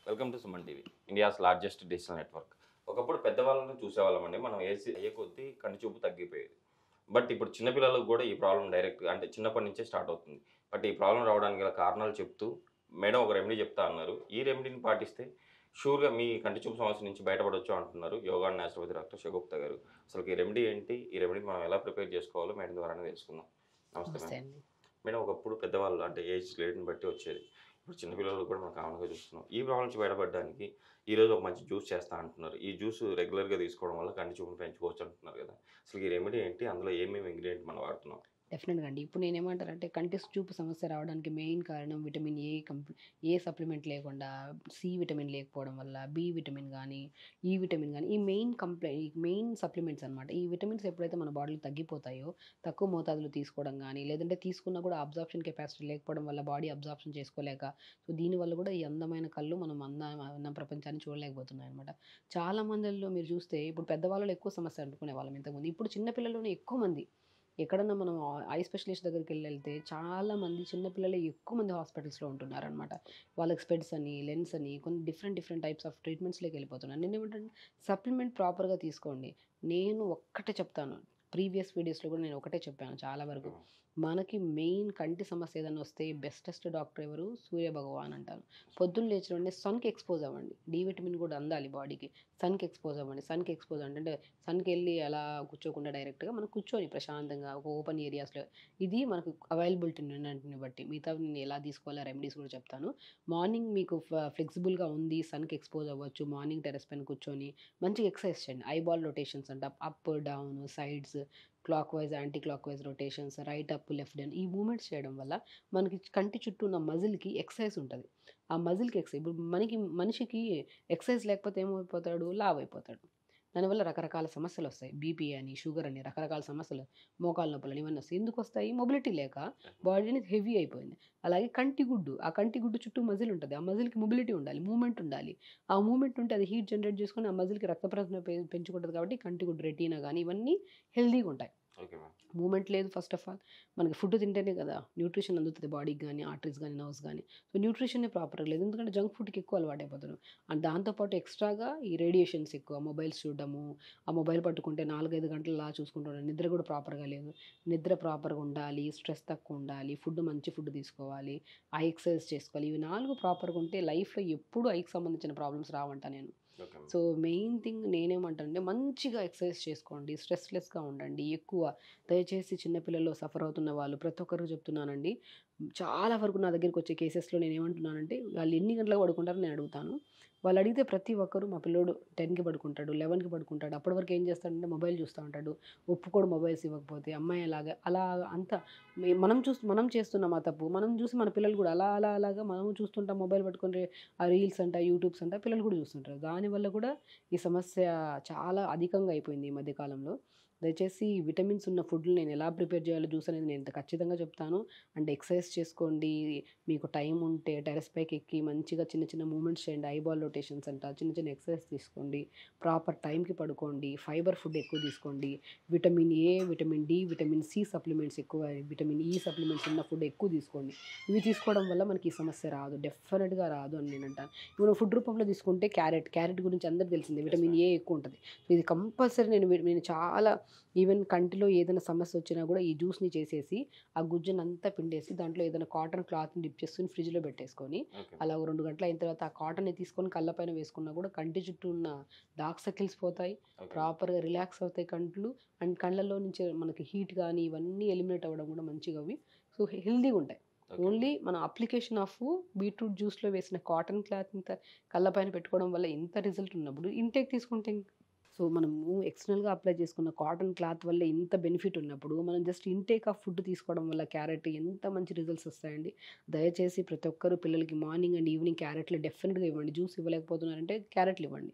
Welcome to Suman TV India's largest digital network ఒకప్పుడు పెద్దవాళ్ళని చూసేవాళ్ళమండి మనం ఏసి అయ్యే కొద్దీ కంటి చూపు తగ్గిపోయేది బట్ ఇప్పుడు చిన్నపిల్లలకు కూడా ఈ ప్రాబ్లం డైరెక్ట్ అంటే చిన్నప్పటి నుంచే స్టార్ట్ అవుతుంది బట్ ఈ ప్రాబ్లం రావడానికి గల కారణాలు చెప్తూ మేడం ఒక రెమెడీ చెప్తా అన్నారు ఈ రెమెడీని పాటిస్తే షూర్గా మీ కంటి చూపు సమస్య నుంచి బయటపడవచ్చు అంటున్నారు yoga and naturopathy doctor Shagufta గారు అసలు ఈ రెమెడీ ఏంటి ఈ రెమెడీ మనం ఎలా ప్రిపేర్ చేసుకోవాలో మేడం ద్వారానే తెలుసుకుందాం నమస్తే నమస్తే మేడం అండి మేడం ఒకప్పుడు పెద్దవాళ్ళు అంటే ఏజ్ గ్రేడ్ని బట్టి వచ్చేది ఇప్పుడు చిన్నపిల్లలు కూడా మనం కామన్గా చూస్తున్నాం ఈ ప్రాబ్లం నుంచి బయటపడడానికి ఈరోజు ఒక మంచి జ్యూస్ చేస్తా అంటున్నారు ఈ జ్యూస్ రెగ్యులర్గా తీసుకోవడం వల్ల కంటి చూపును పెంచుకోవచ్చు అంటున్నారు కదా అసలు ఈ రెమెడీ ఏంటి అందులో ఏమేమి ఇంగ్రీడియంట్ మనం వాడుతున్నాం డెఫినెట్గా అండి ఇప్పుడు నేను ఏమంటారంటే కంటి చూపు సమస్య రావడానికి మెయిన్ కారణం విటమిన్ ఏ కంప్ ఏ సప్లిమెంట్ లేకుండా సి విటమిన్ లేకపోవడం వల్ల బి విటమిన్ కానీ ఈ విటమిన్ కానీ ఈ మెయిన్ కంప్లై ఈ మెయిన్ సప్లిమెంట్స్ అనమాట ఈ విటమిన్స్ ఎప్పుడైతే మన బాడీలో తగ్గిపోతాయో తక్కువ మోతాదులో తీసుకోవడం కానీ లేదంటే తీసుకున్నా కూడా అబ్జార్ప్షన్ కెపాసిటీ లేకపోవడం వల్ల బాడీ అబ్జార్ప్షన్ చేసుకోలేక సో దీనివల్ల కూడా ఈ అందమైన కళ్ళు మనం అంద అన్న ప్రపంచాన్ని చూడలేకపోతున్నాయి అనమాట చాలా మందిలో మీరు చూస్తే ఇప్పుడు పెద్దవాళ్ళలో ఎక్కువ సమస్య అనుకునే వాళ్ళం ఇంతకుముందు ఇప్పుడు చిన్నపిల్లల్లోనే ఎక్కువ మంది ఎక్కడన్నా మనం ఐ స్పెషలిస్ట్ దగ్గరికి వెళ్ళి వెళ్తే చాలా మంది చిన్నపిల్లలే ఎక్కువ మంది హాస్పిటల్స్లో ఉంటున్నారనమాట వాళ్ళకి స్పెడ్స్ అని లెన్స్ అని కొన్ని డిఫరెంట్ డిఫరెంట్ టైప్స్ ఆఫ్ ట్రీట్మెంట్స్లోకి వెళ్ళిపోతున్నారు నేను ఏమంటాను సప్లిమెంట్ ప్రాపర్గా తీసుకోండి నేను ఒక్కటే చెప్తాను ప్రీవియస్ వీడియోస్లో కూడా నేను ఒకటే చెప్పాను చాలా వరకు మనకి మెయిన్ కంటి సమస్య ఏదైనా వస్తే బెస్టెస్ట్ డాక్టర్ ఎవరు సూర్య భగవాన్ అంటాను పొద్దున్న లేచిన వెంటనే సన్కి ఎక్స్పోజ్ అవ్వండి డి విటమిన్ కూడా అందాలి బాడీకి సన్కి ఎక్స్పోజ్ అవ్వండి సన్కి ఎక్స్పోజ్ అవ్వండి అంటే సన్కి వెళ్ళి అలా కూర్చోకుండా డైరెక్ట్గా మనం కూర్చొని ప్రశాంతంగా ఒక ఓపెన్ ఏరియాస్లో ఇది మనకు అవైలబిలిటీ ఉన్నటిని బట్టి మిగతా నేను ఎలా తీసుకోవాలో రెమెడీస్ కూడా చెప్తాను మార్నింగ్ మీకు ఫ్లెక్సిబుల్గా ఉంది సన్కి ఎక్స్పోజ్ అవ్వచ్చు మార్నింగ్ టెరెస్ పైన కూర్చొని మంచిగా ఎక్సర్సైజ్ చేయండి ఐబాల్ రొటేషన్స్ అంట up down sides clockwise anticlockwise rotations right up left down ఈ మూమెంట్స్ చేయడం వల్ల మనకి కంటి చుట్టూ ఉన్న మజిల్కి ఎక్సర్సైజ్ ఉంటుంది ఆ మజిల్కి ఎక్సైజ్ ఇప్పుడు మనకి మనిషికి ఎక్సర్సైజ్ లేకపోతే ఏమైపోతాడు లావ్ అయిపోతాడు దానివల్ల రకరకాల సమస్యలు వస్తాయి బీపీ అని షుగర్ అని రకరకాల సమస్యలు మోకాల నొప్పులు అని ఇవన్నీ వస్తాయి ఎందుకు వస్తాయి మొబిలిటీ లేక బాడీ అనేది హెవీ అయిపోయింది అలాగే కంటి గుడ్డు ఆ కంటి గుడ్డు చుట్టూ మజిల్ ఉంటుంది ఆ మజిల్కి మొబిలిటీ ఉండాలి మూమెంట్ ఉండాలి ఆ మూమెంట్ ఉంటే అది హీట్ జనరేట్ చేసుకొని ఆ మజిల్కి రక్త ప్రసరణ పె- పెంచుకుంటుంది కాబట్టి కంటి గుడ్డు రెటీనా కానీ ఇవన్నీ హెల్దీగా ఉంటాయి ఓకే మ్యామ్ మూమెంట్ లేదు ఫస్ట్ ఆఫ్ ఆల్ మనకి ఫుడ్ తింటేనే కదా న్యూట్రిషన్ అందుతుంది బాడీకి కానీ ఆర్టరీస్ కానీ నర్వ్స్ కానీ సో న్యూట్రిషనే ప్రాపర్గా లేదు ఎందుకంటే జంక్ ఫుడ్కి ఎక్కువ అలవాటు అయిపోతారు అండ్ దాంతోపాటు ఎక్స్ట్రాగా ఈ రేడియేషన్స్ ఎక్కువ మొబైల్స్ చూడడము ఆ మొబైల్ పట్టుకుంటే నాలుగైదు గంటలు లా చూసుకుంటాడు నిద్ర కూడా ప్రాపర్గా లేదు నిద్ర ప్రాపర్గా ఉండాలి స్ట్రెస్ తక్కువ ఉండాలి ఫుడ్ మంచి ఫుడ్ తీసుకోవాలి ఐ ఎక్సర్సైజ్ చేసుకోవాలి ఇవి నాలుగు ప్రాపర్గా ఉంటే లైఫ్లో ఎప్పుడు ఐకి సంబంధించిన ప్రాబ్లమ్స్ రావంట నేను okay ma'am so main thing నేనేమంటానంటే మంచిగా ఎక్సర్సైజ్ చేసుకోండి స్ట్రెస్లెస్గా ఉండండి ఎక్కువ దయచేసి చిన్నపిల్లల్లో సఫర్ అవుతున్న వాళ్ళు ప్రతి ఒక్కరికి చెప్తున్నానండి చాలా వరకు నా దగ్గరికి వచ్చే కేసెస్లో నేను ఏమంటున్నానంటే వాళ్ళు ఎన్ని గంటలకు పడుకుంటారో నేను అడుగుతాను వాళ్ళు అడిగితే ప్రతి ఒక్కరు మా పిల్లోడు టెన్కి పడుకుంటాడు లెవెన్కి పడుకుంటాడు అప్పటి వరకు ఏం చేస్తాడంటే మొబైల్ చూస్తూ ఉంటాడు ఒప్పుకోడు మొబైల్స్ ఇవ్వకపోతే అమ్మాయి అలాగా అలా అంతా మే- మనం చూస్తూ మనం చేస్తున్నాం ఆ తప్పు మనం చూసి మన పిల్లలు కూడా అలా అలా అలాగా మనం చూస్తుంటాం మొబైల్ పట్టుకొని ఆ రీల్స్ అంట యూట్యూబ్స్ అంట పిల్లలు కూడా చూస్తుంటారు దానివల్ల కూడా ఈ సమస్య చాలా అధికంగా అయిపోయింది ఈ మధ్యకాలంలో దయచేసి విటమిన్స్ ఉన్న ఫుడ్లు నేను ఎలా ప్రిపేర్ చేయాలో జ్యూస్ అనేది నేను ఇంత ఖచ్చితంగా చెప్తాను అండ్ ఎక్సర్సైజ్ చేసుకోండి మీకు టైం ఉంటే టెరెస్ పైకి ఎక్కి మంచిగా చిన్న చిన్న మూమెంట్స్ చేయండి ఐబాల్ రొటేషన్స్ అంట చిన్న చిన్న ఎక్సర్సైజ్ తీసుకోండి ప్రాపర్ టైంకి పడుకోండి ఫైబర్ ఫుడ్ ఎక్కువ తీసుకోండి vitamin A vitamin D vitamin C supplements ఎక్కువ విటమిన్ ఈ సప్లిమెంట్స్ ఉన్న ఫుడ్ ఎక్కువ తీసుకోండి ఇవి తీసుకోవడం వల్ల మనకి ఈ సమస్య రాదు డెఫినెట్గా రాదు అని నేను అంటాను ఇప్పుడు ఫుడ్ రూపంలో తీసుకుంటే క్యారెట్ క్యారెట్ గురించి అందరికీ తెలిసిందే విటమిన్ ఏ ఎక్కువ ఉంటుంది సో ఇది కంపల్సరీ నేను వీ- నేను చాలా ఈవెన్ కంటిలో ఏదైనా సమస్య వచ్చినా కూడా ఈ జ్యూస్ని చేసేసి ఆ గుజ్జుని అంతా పిండేసి దాంట్లో ఏదైనా కాటన్ క్లాత్ని డిప్ చేసుకుని ఫ్రిడ్జ్లో పెట్టేసుకొని ఓకే అలా ఒక రెండు గంటలు అయిన తర్వాత ఆ కాటన్ని తీసుకొని కళ్ళపైన వేసుకున్నా కూడా కంటి చుట్టూ ఉన్న డార్క్ సర్కిల్స్ పోతాయి ఓకే ప్రాపర్గా రిలాక్స్ అవుతాయి కంట్లు అండ్ కళ్ళల్లో నుంచి మనకి హీట్ కానీ ఇవన్నీ ఎలిమినేట్ అవ్వడం కూడా మంచిగా అవి సో హెల్దీగా ఉంటాయి ఓకే. ఓన్లీ మన అప్లికేషన్ ఆఫ్ బీట్రూట్ జ్యూస్లో వేసిన కాటన్ క్లాత్ ఇంత కళ్ళపైన పెట్టుకోవడం వల్ల ఇంత రిజల్ట్ ఉన్నప్పుడు ఇంటేక్ తీసుకుంటే ఇంక- సో మనము ఎక్స్టర్నల్గా అప్లై చేసుకున్న కాటన్ క్లాత్ వల్ల ఇంత బెనిఫిట్ ఉన్నప్పుడు మనం జస్ట్ ఇంటేక్ ఆఫ్ ఫుడ్ తీసుకోవడం వల్ల క్యారెట్ ఎంత మంచి రిజల్ట్స్ వస్తాయండి దయచేసి ప్రతి ఒక్కరు పిల్లలకి మార్నింగ్ అండ్ ఈవినింగ్ క్యారెట్లు డెఫినెట్గా ఇవ్వండి జ్యూస్ ఇవ్వలేకపోతున్నారంటే క్యారెట్లు ఇవ్వండి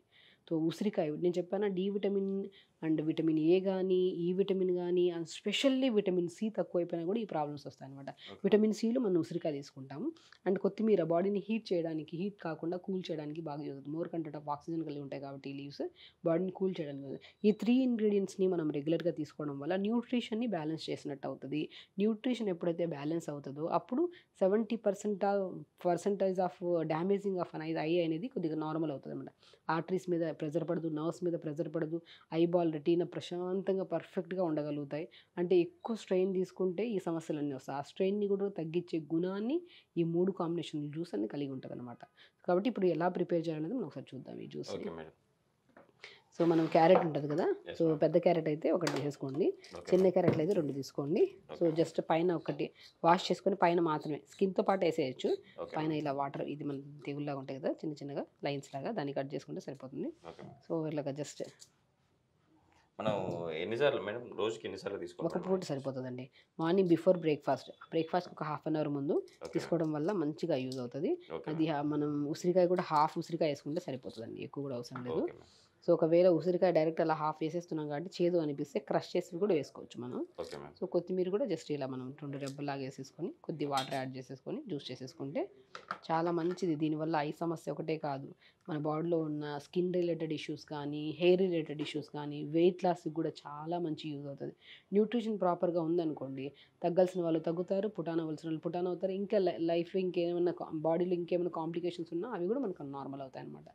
సో ఉసిరికాయ నేను చెప్పాను D vitamin and vitamin A కానీ ఈ విటమిన్ కానీ అండ్ స్పెషల్లీ విటమిన్ సి తక్కువైపోయినా కూడా ఈ ప్రాబ్లమ్స్ వస్తాయి అనమాట విటమిన్ సిలో మనం ఉసిరికాయ తీసుకుంటాము అండ్ కొత్తిమీర బాడీని హీట్ చేయడానికి హీట్ కాకుండా కూల్ చేయడానికి బాగా యూజ్ అవుతుంది మోర్ కంటెంట్ ఆఫ్ ఆక్సిజన్ కలిగి ఉంటాయి కాబట్టి ఈ లీవ్స్ బాడీని కూల్ చేయడానికి use అవుతుంది. ఈ త్రీ ఇంగ్రీడియంట్స్ని మనం రెగ్యులర్గా తీసుకోవడం వల్ల న్యూట్రిషన్ని బ్యాలెన్స్ చేసినట్టు అవుతుంది న్యూట్రిషన్ ఎప్పుడైతే బ్యాలెన్స్ అవుతుందో అప్పుడు seventy percent percentage of damaging of అనేది ఐ అనేది కొద్దిగా నార్మల్ అవుతుంది అనమాట ఆర్టరీస్ మీద ప్రెజర్ పడదు నర్వ్స్ మీద ప్రెజర్ పడదు ఐబాల్ రెటీనా ప్రశాంతంగా పర్ఫెక్ట్గా ఉండగలుగుతాయి అంటే ఎక్కువ స్ట్రెయిన్ తీసుకుంటే ఈ సమస్యలన్నీ వస్తాయి ఆ స్ట్రెయిన్ని కూడా తగ్గించే గుణాన్ని ఈ మూడు కాంబినేషన్ జ్యూస్ అన్ని కలిగి ఉంటుంది అనమాట కాబట్టి ఇప్పుడు ఎలా ప్రిపేర్ చేయాలనేది మనం ఒకసారి చూద్దాం ఈ జ్యూస్ ఓకే మేడం సో మనం క్యారెట్ ఉంటుంది కదా Yes, సో ma'am. పెద్ద క్యారెట్ అయితే ఒకటి తీసేసుకోండి ఓకే చిన్న క్యారెట్లు అయితే రెండు తీసుకోండి సో జస్ట్ పైన ఒకటి వాష్ చేసుకొని పైన మాత్రమే స్కిన్తో పాటు వేసేయచ్చు ఓకే పైన ఇలా వాటర్ ఇది మన తెగుల్లాగా ఉంటాయి కదా చిన్న చిన్నగా లైన్స్ లాగా దాన్ని కట్ చేసుకుంటే సరిపోతుంది ఓకే సో ఇలాగ జస్ట్ మనం ఎన్నిసార్లు మేడం రోజుకి ఎన్నిసార్లు ఒక తీసుకుంటాం పూట సరిపోతుందండి మార్నింగ్ బిఫోర్ బ్రేక్ఫాస్ట్ బ్రేక్ఫాస్ట్ ఒక హాఫ్ అన్ అవర్ ముందు ఓకే తీసుకోవడం వల్ల మంచిగా యూజ్ అవుతుంది ఓకే అది హా- మనం ఉసిరికాయ కూడా హాఫ్ ఉసిరికాయ వేసుకుంటే సరిపోతుందండి ఎక్కువ కూడా అవసరం లేదు ఓకే మ్యామ్ సో ఒకవేళ ఉసిరికాయ డైరెక్ట్ అలా హాఫ్ వేసేస్తున్నాం కాబట్టి చేదు అనిపిస్తే క్రష్ చేసి కూడా వేసుకోవచ్చు మనం ఓకే మ్యామ్ సో కొత్తిమీర కూడా జస్ట్ ఇలా మనం రెండు రెబ్బలాగా వేసేసుకొని కొద్ది వాటర్ యాడ్ చేసేసుకొని జ్యూస్ చేసేసుకుంటే చాలా మంచిది దీనివల్ల ఐ సమస్య ఒకటే కాదు మన బాడీలో ఉన్న స్కిన్ రిలేటెడ్ ఇష్యూస్ కానీ హెయిర్ రిలేటెడ్ ఇష్యూస్ కానీ వెయిట్ లాస్కి కూడా చాలా మంచి యూజ్ అవుతుంది న్యూట్రిషన్ ప్రాపర్గా ఉందనుకోండి తగ్గాల్సిన వాళ్ళు తగ్గుతారు పుటాన్ అవ్వాల్సిన వాళ్ళు పుటాన్ అవుతారు ఇంకా లైఫ్లో ఇంకేమైనా బాడీలో ఇంకేమైనా కాంప్లికేషన్స్ ఉన్నా అవి కూడా మనకు నార్మల్ అవుతాయి అనమాట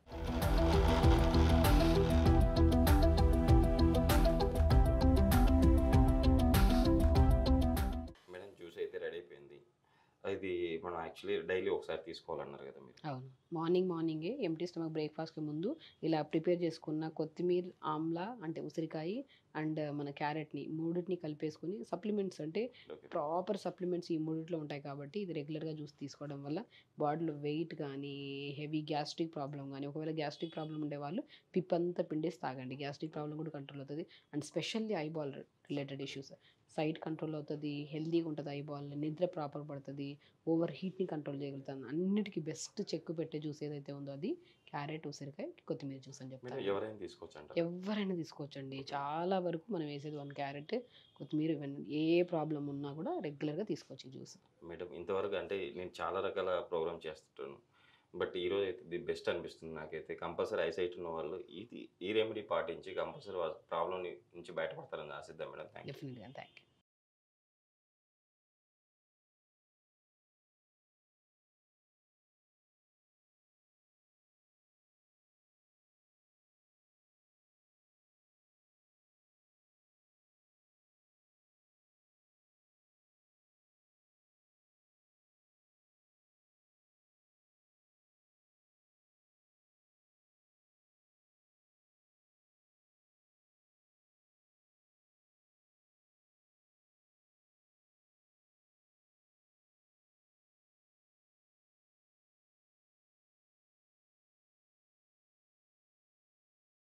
మేడం జ్యూస్ అయితే రెడీ అయిపోయింది ఇది మనం యాక్చువల్లీ డైలీ ఒకసారి తీసుకోవాలన్నారు కదా మీరు అవును మార్నింగ్ మార్నింగే ఎంటీ స్టమక్ బ్రేక్ఫాస్ట్కి ముందు ఇలా ప్రిపేర్ చేసుకున్న కొత్తిమీర ఆమ్లా అంటే ఉసిరికాయ అండ్ మన క్యారెట్ని మూడింటిని కలిపేసుకొని సప్లిమెంట్స్ అంటే ఓకే ప్రాపర్ సప్లిమెంట్స్ ఈ మూడిట్లో ఉంటాయి కాబట్టి ఇది రెగ్యులర్గా జ్యూస్ తీసుకోవడం వల్ల బాడీలో వెయిట్ కానీ హెవీ గ్యాస్ట్రిక్ ప్రాబ్లం కానీ ఒకవేళ గ్యాస్ట్రిక్ ప్రాబ్లం ఉండే వాళ్ళు పిప్ అంతా పిండేసి తాగండి గ్యాస్ట్రిక్ ప్రాబ్లం కూడా కంట్రోల్ అవుతుంది and specially eyeball related issues sight control అవుతుంది హెల్తీగా ఉంటుంది ఐబాల్ నిద్ర ప్రాపర్ పడుతుంది ఓవర్ హీట్ని కంట్రోల్ చేయగలుగుతాను అన్నిటికీ బెస్ట్ చెక్కు పెట్టే జ్యూస్ ఏదైతే ఉందో అది క్యారెట్ ఉసిరికాయ కొత్తిమీర జ్యూస్ అని మేడం చెప్తాను ఎవరైనా తీసుకోవచ్చు అంటారు ఎవరైనా తీసుకోవచ్చండి చాలా వరకు మనం వేసేది వన్ క్యారెట్ కొత్తిమీర ఇవన్నీ ఏ ప్రాబ్లం ఉన్నా కూడా రెగ్యులర్గా తీసుకోవచ్చు జ్యూస్ మేడం ఇంతవరకు అంటే నేను చాలా రకాల ప్రోగ్రామ్ చేస్తుంటాను బట్ ఈ రోజు అయితే ది బెస్ట్ అనిపిస్తుంది నాకైతే కంపల్సరీ ఐసైట్ ఉన్న వాళ్ళు ఇది ఈ రెమెడీ పాటించి కంపల్సరీ ప్రాబ్లం నుంచి బయటపడతారని ఆశిద్దాం మేడం థ్యాంక్ యూ డెఫినెట్గా థ్యాంక్ యూ